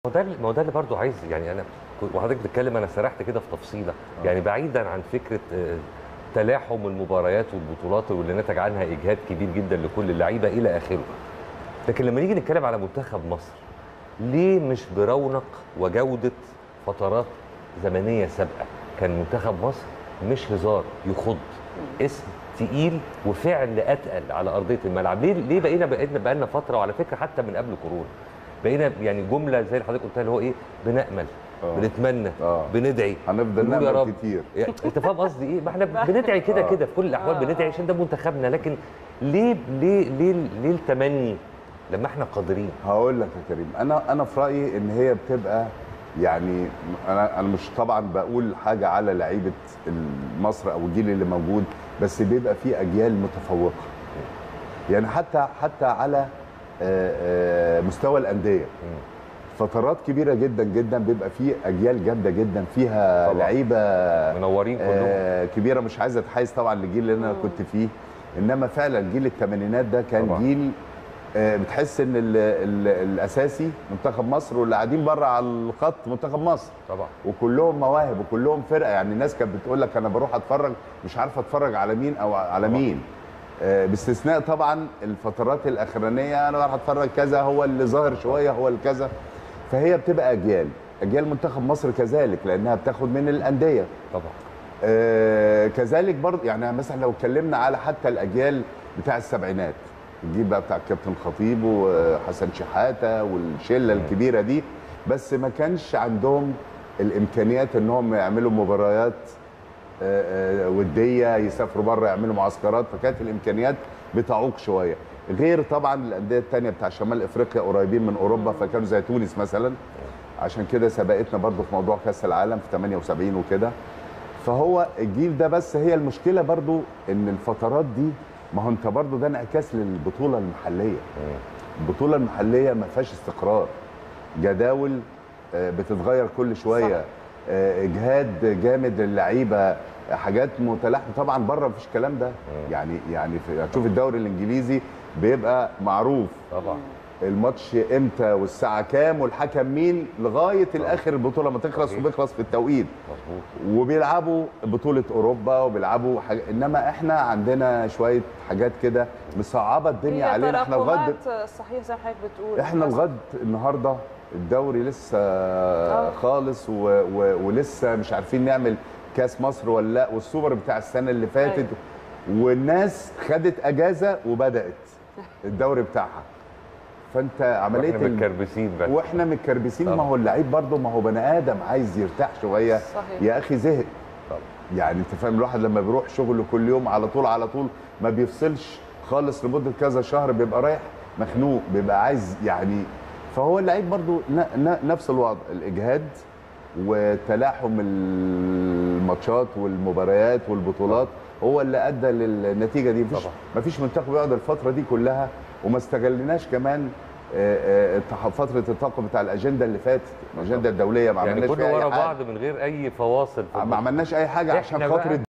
هو ده ما هو ده اللي برضه عايز يعني انا كنت- وحضرتك بتتكلم انا سرحت كده في تفصيله يعني بعيدا عن فكره آه، تلاحم المباريات والبطولات واللي نتج عنها اجهاد كبير جدا لكل اللعيبه الى اخره لكن لما نيجي نتكلم على منتخب مصر ليه مش برونق وجوده فترات زمنيه سابقه كان منتخب مصر مش هزار يخض اسم تقيل وفعل اتقل على ارضيه الملعب ليه ليه بقينا بقينا بقالنا فتره وعلى فكره حتى من قبل كورونا بقينا يعني جمله زي اللي حضرتك قلتها اللي هو ايه بنامل آه. بنتمنى آه. بندعي هنفضل نقول يا نعمل رب. كتير يعني انت فاهم قصدي ايه؟ ما احنا بندعي كده آه. كده في كل الاحوال بندعي عشان ده منتخبنا لكن ليه ليه ليه ليه التمني لما احنا قادرين؟ هقول لك يا كريم انا انا في رايي ان هي بتبقى يعني انا انا مش طبعا بقول حاجه على لعيبه مصر او الجيل اللي موجود بس بيبقى في اجيال متفوقه يعني حتى حتى على آه، آه، مستوى الانديه فترات كبيره جدا جدا بيبقى في اجيال جامده جدا فيها طبعا. لعيبه منورين كلهم آه كبيره مش عايز اتحيز طبعا للجيل اللي انا كنت فيه انما فعلا جيل الثمانينات ده كان طبعا. جيل آه بتحس ان ال ال الاساسي منتخب مصر واللي قاعدين بره على الخط منتخب مصر طبعا وكلهم مواهب وكلهم فرقه يعني الناس كانت بتقول لك انا بروح اتفرج مش عارف اتفرج على مين او على طبعا. مين آه باستثناء طبعا الفترات الاخرانيه انا بروح اتفرج كذا هو اللي ظاهر شويه هو الكذا فهي بتبقى اجيال اجيال منتخب مصر كذلك لانها بتاخد من الانديه طبعا آه كذلك برضه يعني مثلا لو اتكلمنا على حتى الاجيال بتاع السبعينات الجيل بقى بتاع الكابتن خطيب وحسن شحاته والشله الكبيره دي بس ما كانش عندهم الامكانيات انهم يعملوا مباريات آه، آه، وديه يسافروا بره يعملوا معسكرات فكانت الامكانيات بتعوق شويه غير طبعا الانديه الثانيه بتاع شمال افريقيا قريبين من اوروبا فكانوا زي تونس مثلا عشان كده سبقتنا برضو في موضوع كاس العالم في 78 وكده فهو الجيل ده بس هي المشكله برضو ان الفترات دي ما هو انت برضو ده انعكاس للبطوله المحليه البطوله المحليه ما فيهاش استقرار جداول آه، بتتغير كل شويه آه، اجهاد جامد للعيبه حاجات متلاحمه طبعا بره مفيش الكلام ده يعني يعني في- هتشوف الدوري الانجليزي بيبقى معروف طبعا الماتش امتى والساعه كام والحكم مين لغايه الاخر البطوله ما تخلص صحيح. وبيخلص في التوقيت مظبوط وبيلعبوا بطوله اوروبا وبيلعبوا حاجة انما احنا عندنا شويه حاجات كده مصعبه الدنيا هي علينا احنا لغايه تراكمات صحيح زي ما حضرتك بتقول احنا لغايه النهارده الدوري لسه خالص و... و... ولسه مش عارفين نعمل كاس مصر ولا لا والسوبر بتاع السنه اللي فاتت أيوة. والناس خدت اجازه وبدات الدوري بتاعها فانت عمليه احنا ال- متكربسين بس واحنا متكربسين ما طبعا. هو اللعيب برضه ما هو بني ادم عايز يرتاح شويه صحيح. يا اخي زهق طبعا يعني انت فاهم الواحد لما بيروح شغله كل يوم على طول على طول ما بيفصلش خالص لمده كذا شهر بيبقى رايح مخنوق بيبقى عايز يعني فهو اللعيب برضو ن- ن- نفس الوضع الاجهاد وتلاحم الماتشات والمباريات والبطولات هو اللي ادى للنتيجه دي مفيش طبعا. مفيش منتخب يقعد الفتره دي كلها وما استغلناش كمان آه، آه، التح- فتره الطاقم بتاع الاجنده اللي فاتت الاجنده الدوليه ما يعني عملناش كله فيها ورا اي حاجه بعض من غير اي فواصل في ما عملناش اي حاجه عشان إحنا خاطر بقى